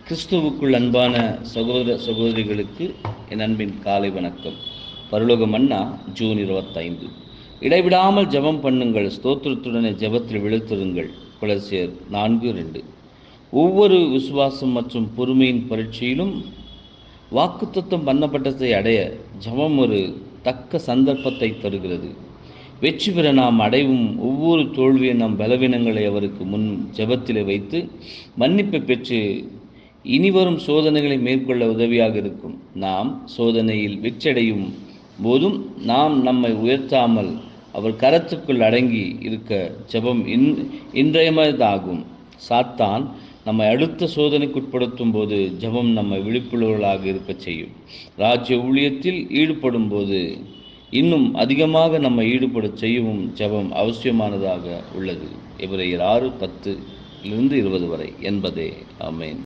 கிறிஸ்துவுக்குள் அன்பான சகோதர சகோதரிகளுக்கு என் அன்பின் காலை வணக்கம் பரலோக மன்னா ஜூன் இருபத்தைந்து இடைவிடாமல் ஜெபம் பண்ணுங்கள் ஸ்தோத்திரத்துடனே ஜெபத்தில் விழுத்திருங்கள் குலசியர் நான்கு ரெண்டு ஒவ்வொரு விசுவாசம் மற்றும் பொறுமையின் பரீட்சையிலும் வாக்குத்தத்தம் பண்ணப்பட்டதை அடைய ஜெபம் ஒரு தக்க சந்தர்ப்பத்தை தருகிறது வெற்றி பெற நாம் அடைவும் ஒவ்வொரு தோல்வியும் நம் பலவீனங்களை அவருக்கு முன் ஜெபத்திலே வைத்து மன்னிப்பை பெற்று இனிவரும் சோதனைகளை மேற்கொள்ள உதவியாக இருக்கும் நாம் சோதனையில் வெற்றடையும் போதும் நாம் நம்மை உயர்த்தாமல் அவர் கரத்துக்குள் அடங்கி இருக்க ஜெபம் இன் இன்றையமதாகும் சாத்தான் நம்மை அடுத்த சோதனைக்குட்படுத்தும் போது ஜெபம் நம்மை விழிப்புள்ளவர்களாக இருக்க செய்யும் ராஜ்ய ஊழியத்தில் ஈடுபடும் போது இன்னும் அதிகமாக நம்மை ஈடுபட செய்யவும் ஜெபம் அவசியமானதாக உள்ளது இவரையர் ஆறு பத்து இருந்து இருபது வரை என்பதே ஆமேன்